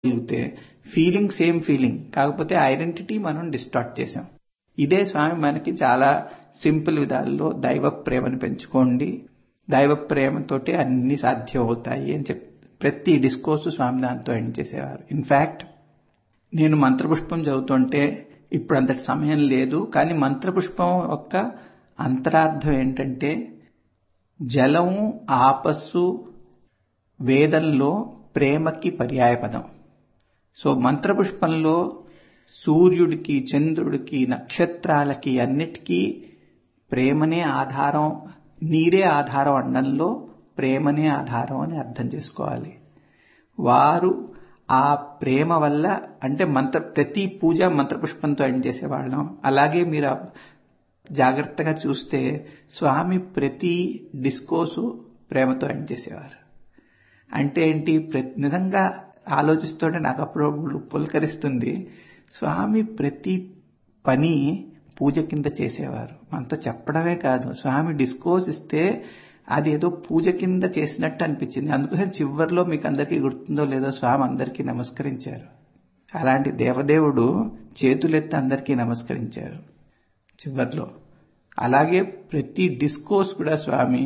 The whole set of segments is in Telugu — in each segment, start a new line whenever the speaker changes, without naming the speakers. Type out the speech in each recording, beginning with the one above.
కలిగితే ఫీలింగ్ సేమ్ ఫీలింగ్ కాకపోతే ఐడెంటిటీ మనం డిస్టార్ట్ చేసాం ఇదే స్వామి మనకి చాలా సింపుల్ విధాల్లో దైవ ప్రేమను పెంచుకోండి దైవ ప్రేమతోటి అన్ని సాధ్యం అవుతాయి అని చెప్పి ప్రతి డిస్కోర్సు స్వామి దాంతో ఎండ్ చేసేవారు ఇన్ఫ్యాక్ట్ నేను మంత్రపుష్పం చదువుతుంటే ఇప్పుడు అంతటి సమయం లేదు కానీ మంత్రపుష్పం యొక్క అంతరార్థం ఏంటంటే జలము ఆపస్సు వేదంలో ప్రేమకి పర్యాయపదం సో మంత్రపుష్పంలో సూర్యుడికి చంద్రుడికి నక్షత్రాలకి అన్నిటికీ ప్రేమనే ఆధారం నీరే ఆధారం అనడంలో ప్రేమనే ఆధారం అని అర్థం చేసుకోవాలి వారు ఆ ప్రేమ వల్ల అంటే మంత్ర ప్రతి పూజ మంత్రపుష్పంతో ఎండ్ చేసేవాళ్ళం అలాగే మీరు జాగ్రత్తగా చూస్తే స్వామి ప్రతి డిస్కోసు ప్రేమతో ఎండ్ చేసేవారు అంటే ఏంటి నిజంగా ఆలోచిస్తుంటే నాకు అప్పుడప్పుడు పులకరిస్తుంది స్వామి ప్రతి పని పూజ కింద చేసేవారు మనతో చెప్పడమే కాదు స్వామి డిస్కోర్స్ ఇస్తే అది ఏదో పూజ కింద చేసినట్టు అనిపించింది అందుకోసం చివరిలో మీకు అందరికీ గుర్తుందో లేదో స్వామి అందరికీ నమస్కరించారు అలాంటి దేవదేవుడు చేతులెత్తి అందరికీ నమస్కరించారు చివరిలో అలాగే ప్రతి డిస్కోర్స్ కూడా స్వామి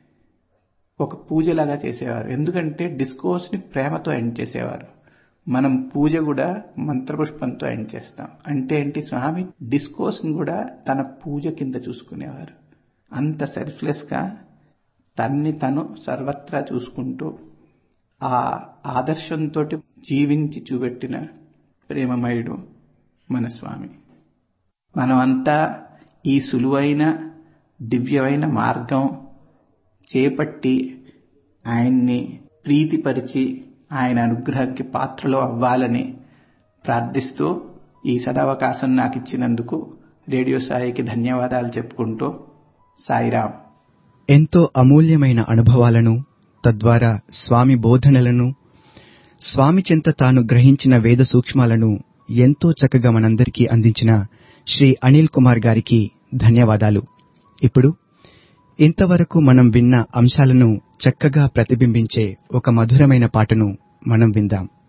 ఒక పూజలాగా చేసేవారు ఎందుకంటే డిస్కోర్స్ ని ప్రేమతో ఎండ్ చేసేవారు మనం పూజ కూడా మంత్రపుష్పంతో ఎండ్ చేస్తాం అంటే ఏంటి స్వామి డిస్కోర్స్ ని కూడా తన పూజ కింద చూసుకునేవారు అంత సెల్ఫ్లెస్ గా తన్ని తను సర్వత్రా చూసుకుంటూ ఆ ఆదర్శంతో జీవించి చూపెట్టిన ప్రేమమయుడు మన స్వామి మనమంతా ఈ సులువైన దివ్యమైన మార్గం చేపట్టి ఆయన్ని ప్రీతిపరిచి ఆయన అనుగ్రహానికి పాత్రలో అవ్వాలని ప్రార్థిస్తూ ఈ సదవకాశం నాకు ఇచ్చినందుకు రేడియో సాయికి ధన్యవాదాలు చెప్పుకుంటూ సాయిరాం
ఎంతో అమూల్యమైన అనుభవాలను తద్వారా స్వామి బోధనలను స్వామి చెంత తాను గ్రహించిన వేద సూక్ష్మాలను ఎంతో చక్కగా మనందరికీ అందించిన శ్రీ అనిల్ కుమార్ గారికి ధన్యవాదాలు ఇప్పుడు ఇంతవరకు మనం విన్న అంశాలను చక్కగా ప్రతిబింబించే ఒక మధురమైన పాటను మనం విందాం